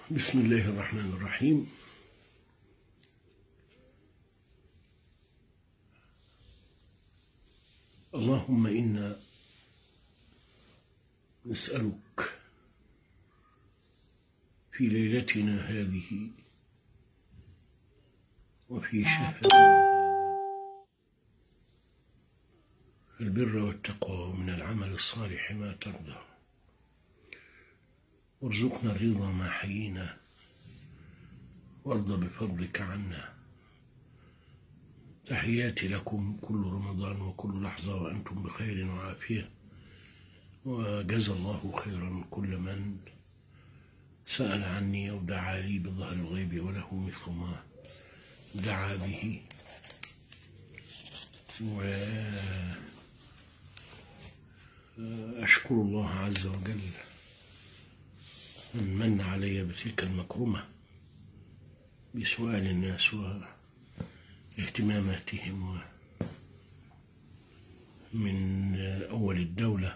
بسم الله الرحمن الرحيم اللهم إنا نسألك في ليلتنا هذه وفي شهرنا هذا البر والتقوى ومن العمل الصالح ما ترضى وارزقنا الرضا ما حيينا وارض بفضلك عنا تحياتي لكم كل رمضان وكل لحظة وأنتم بخير وعافية وجزى الله خيرا كل من سأل عني أو دعا لي بظهر الغيب وله مثل ما دعا به وأشكر الله عز وجل من من علي بتلك المكرمة بسؤال الناس واهتماماتهم و من أول الدولة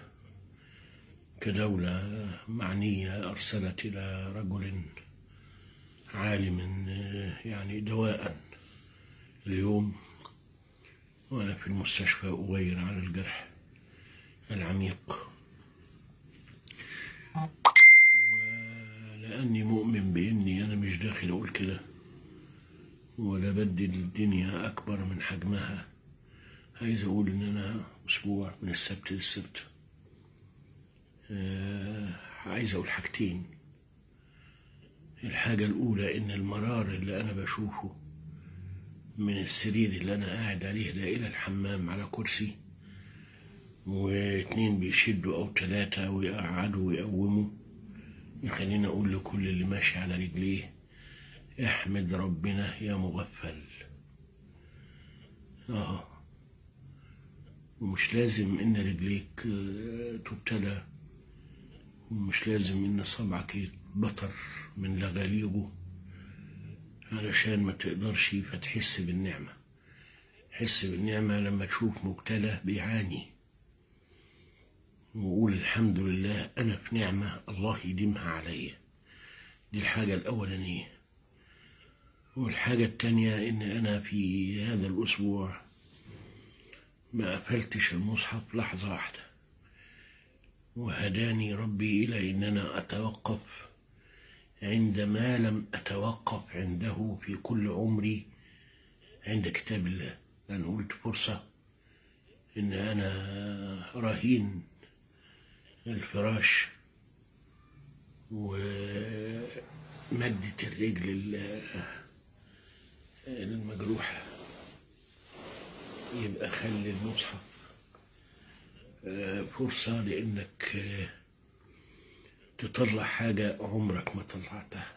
كدولة معنية أرسلت إلى رجل عالم يعني دواء اليوم وأنا في المستشفى أغير على الجرح العميق ولأني مؤمن بإني أنا مش داخل أقول كده ولا بدي الدنيا أكبر من حجمها عايز أقول إن أنا أسبوع من السبت للسبت آه عايز أقول حاجتين الحاجة الأولى إن المرار اللي أنا بشوفه من السرير اللي أنا قاعد عليه ده إلى الحمام على كرسي واتنين بيشدوا أو تلاتة ويقعدوا ويقوموا يخليني أقول لكل اللي ماشي على رجليه احمد ربنا يا مغفل آه ومش لازم إن رجليك تبتلى ومش لازم إن صبعك يتبطر من لغاليجه علشان ما تقدرش فتحس بالنعمة حس بالنعمة لما تشوف مبتلى بيعاني وقول الحمد لله أنا في نعمة الله يديمها عليا دي الحاجة الأولانية والحاجة التانية إن أنا في هذا الأسبوع ما قفلتش المصحف لحظة واحدة وهداني ربي إلى إن أنا أتوقف عندما لم أتوقف عنده في كل عمري عند كتاب الله أنا قلت فرصة إن أنا رهين الفراش ومدة الرجل المجروحة يبقى خلي المصحف فرصة لأنك تطلع حاجة عمرك ما طلعتها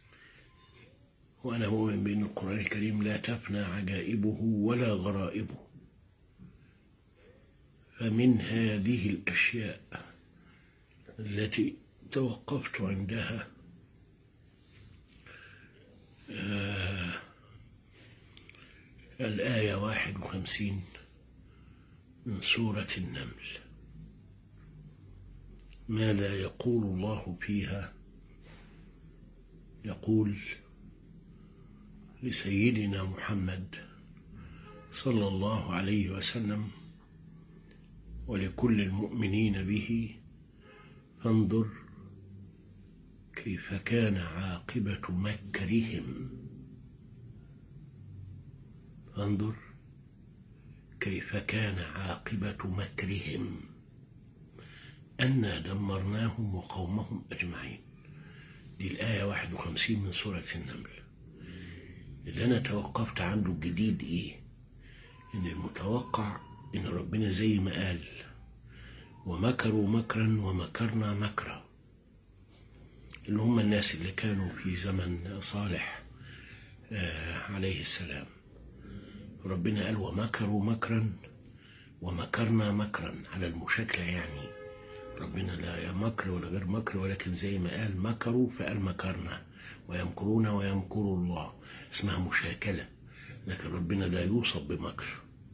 وأنا مؤمن بأن القرآن الكريم لا تفنى عجائبه ولا غرائبه فمن هذه الأشياء التي توقفت عندها آه الآية واحد وخمسين من سورة النمل ماذا يقول الله فيها يقول لسيدنا محمد صلى الله عليه وسلم ولكل المؤمنين به فانظر كيف كان عاقبة مكرهم فانظر كيف كان عاقبة مكرهم أنا دمرناهم وقومهم أجمعين دي الآية 51 من سورة النمل اللي أنا توقفت عنده الجديد إيه إن المتوقع إن ربنا زي ما قال ومكروا مكرا ومكرنا مكرا اللي هم الناس اللي كانوا في زمن صالح آه عليه السلام ربنا قال ومكروا مكرا ومكرنا مكرا على المشاكلة يعني ربنا لا مكر ولا غير مكر ولكن زي ما قال مكروا فقال مكرنا ويمكرون ويمكر الله اسمها مشاكلة لكن ربنا لا يوصف بمكر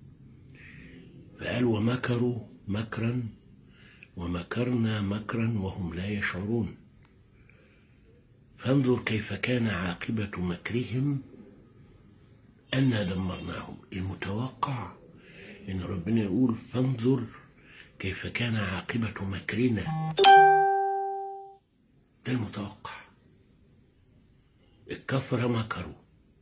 فقال ومكروا مكرا ومكرنا مكرا وهم لا يشعرون فانظر كيف كان عاقبة مكرهم أنا دمرناهم المتوقع إن ربنا يقول فانظر كيف كان عاقبة مكرنا ده المتوقع الكفر مكروا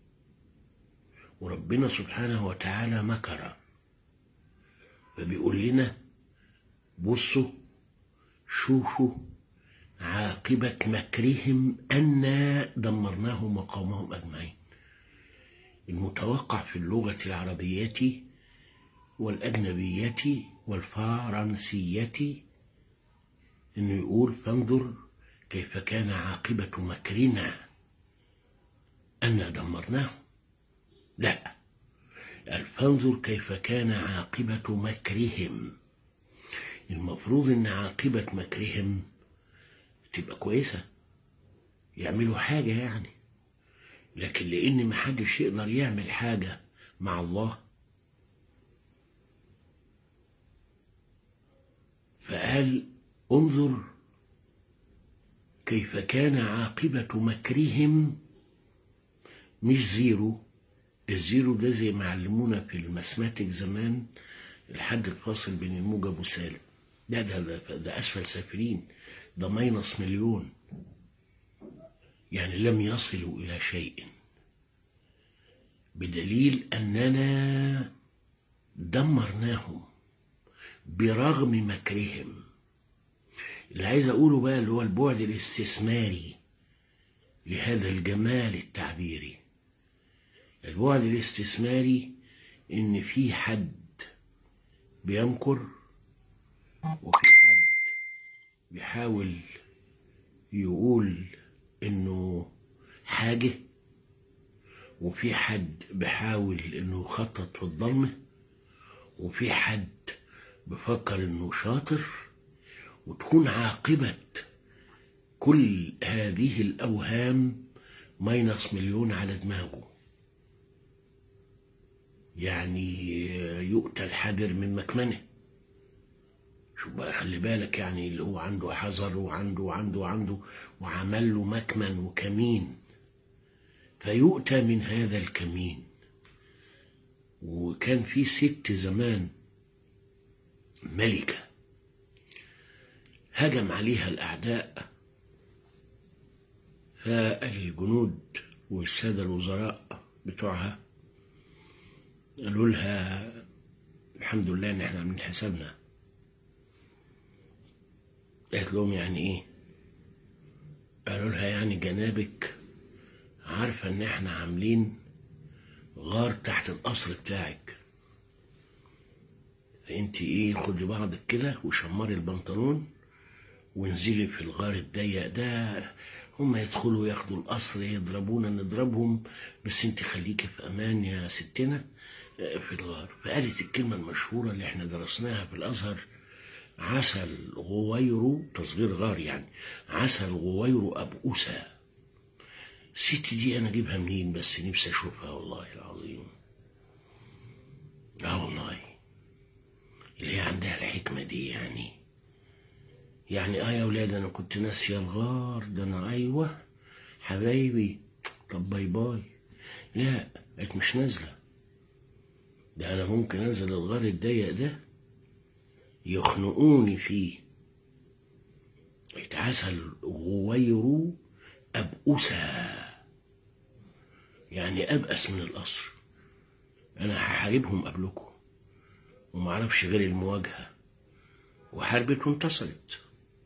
وربنا سبحانه وتعالى مكر فبيقول لنا بصوا شوفوا عاقبة مكرهم أنا دمرناهم وقومهم أجمعين المتوقع في اللغة العربية والأجنبية والفرنسية إنه يقول فانظر كيف كان عاقبة مكرنا أنا دمرناه لا قال فانظر كيف كان عاقبة مكرهم المفروض إن عاقبة مكرهم تبقى كويسة يعملوا حاجة يعني لكن لأن محدش يقدر يعمل حاجة مع الله فقال انظر كيف كان عاقبة مكرهم مش زيرو الزيرو ده زي ما علمونا في الماثماتيك زمان الحد الفاصل بين الموجب والسالب لا ده, ده, ده أسفل سافلين ده ماينص مليون يعني لم يصلوا إلى شيء بدليل أننا دمرناهم برغم مكرهم اللي عايز أقوله بقى اللي هو البعد الاستثماري لهذا الجمال التعبيري البعد الاستثماري إن في حد بيمكر وفي حد بيحاول يقول إنه حاجة وفي حد بيحاول إنه يخطط في الضلمة وفي حد بفكر إنه شاطر وتكون عاقبة كل هذه الأوهام ماينص مليون على دماغه يعني يؤتى الحذر من مكمنه شوف بقى خلي بالك يعني اللي هو عنده حذر وعنده وعنده وعنده وعمل له مكمن وكمين فيؤتى من هذا الكمين وكان في ست زمان ملكة هجم عليها الأعداء فالجنود والسادة الوزراء بتوعها قالوا لها الحمد لله ان احنا عاملين حسابنا قالت لهم يعني ايه قالوا لها يعني جنابك عارفة ان احنا عاملين غار تحت القصر بتاعك فانت ايه خدي بعضك كده وشمري البنطلون وانزلي في الغار الضيق ده هم يدخلوا ياخدوا القصر يضربونا نضربهم بس انت خليكي في امان يا ستنا في الغار فقالت الكلمة المشهورة اللي احنا درسناها في الازهر عسل غوير تصغير غار يعني عسل غوير أبؤسة الست دي أنا أجيبها منين بس نفسي أشوفها والله العظيم اه والله اللي هي عندها الحكمة دي يعني يعني اه يا ولاد أنا كنت ناسية الغار ده أنا أيوة حبايبي طب باي باي لا قالت مش نازلة ده أنا ممكن أنزل الغار الضيق ده يخنقوني فيه يتعسل غوير أبؤسا يعني أبأس من القصر أنا هحاربهم قبلكم ومعرفش غير المواجهة وحاربت وانتصرت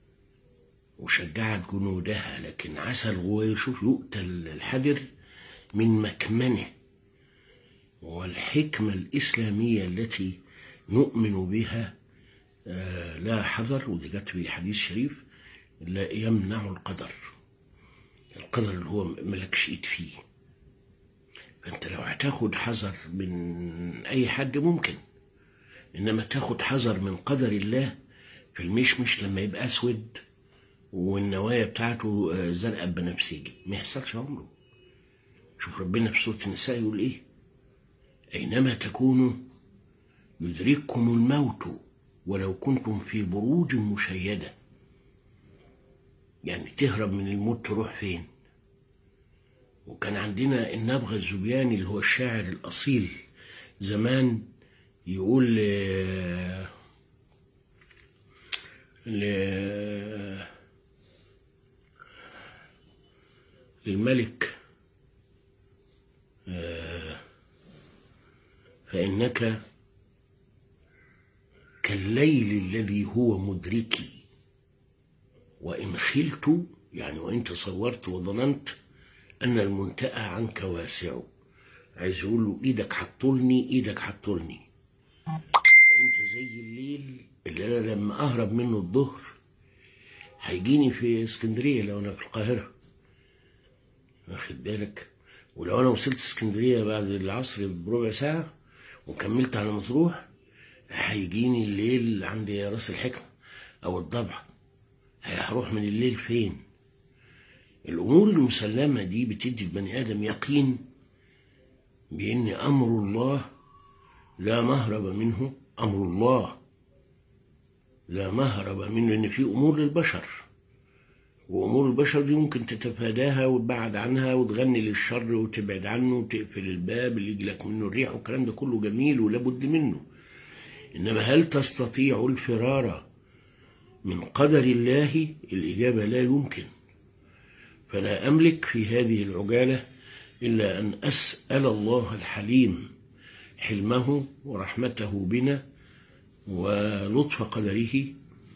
وشجعت جنودها لكن عسل غوير شوف يؤتى الحذر من مكمنه والحكمة الإسلامية التي نؤمن بها آه لا حذر ودي جت في حديث شريف لا يمنع القدر القدر اللي هو ملكش ايد فيه فانت لو هتاخد حذر من اي حد ممكن انما تاخد حذر من قدر الله في المشمش لما يبقى اسود والنوايا بتاعته زرقاء بنفسجي ما يحصلش عمره شوف ربنا في سوره النساء يقول ايه اينما تكونوا يدرككم الموت ولو كنتم في بروج مشيدة يعني تهرب من الموت تروح فين وكان عندنا النبغة الزبياني اللي هو الشاعر الأصيل زمان يقول ل... ل... للملك آه، فإنك كالليل الذي هو مدركي وإن خلت يعني وإن تصورت وظننت أن المنتهى عنك واسع عايز يقول له إيدك حطلني إيدك حطلني أنت زي الليل اللي أنا لما أهرب منه الظهر هيجيني في اسكندرية لو أنا في القاهرة واخد بالك ولو أنا وصلت اسكندرية بعد العصر بربع ساعة وكملت على مطروح هيجيني الليل عند راس الحكمة أو الضبع هيروح من الليل فين الأمور المسلمة دي بتدي البني آدم يقين بأن أمر الله لا مهرب منه أمر الله لا مهرب منه إن في أمور للبشر وأمور البشر دي ممكن تتفاداها وتبعد عنها وتغني للشر وتبعد عنه وتقفل الباب اللي يجيلك منه الريح والكلام ده كله جميل ولابد منه إنما هل تستطيع الفرار من قدر الله الإجابة لا يمكن فلا أملك في هذه العجالة إلا أن أسأل الله الحليم حلمه ورحمته بنا ولطف قدره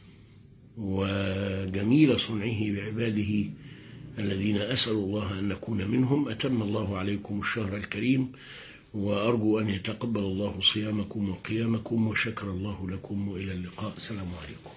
وجميل صنعه بعباده الذين أسأل الله أن نكون منهم أتم الله عليكم الشهر الكريم وأرجو أن يتقبل الله صيامكم وقيامكم وشكر الله لكم وإلى اللقاء السلام عليكم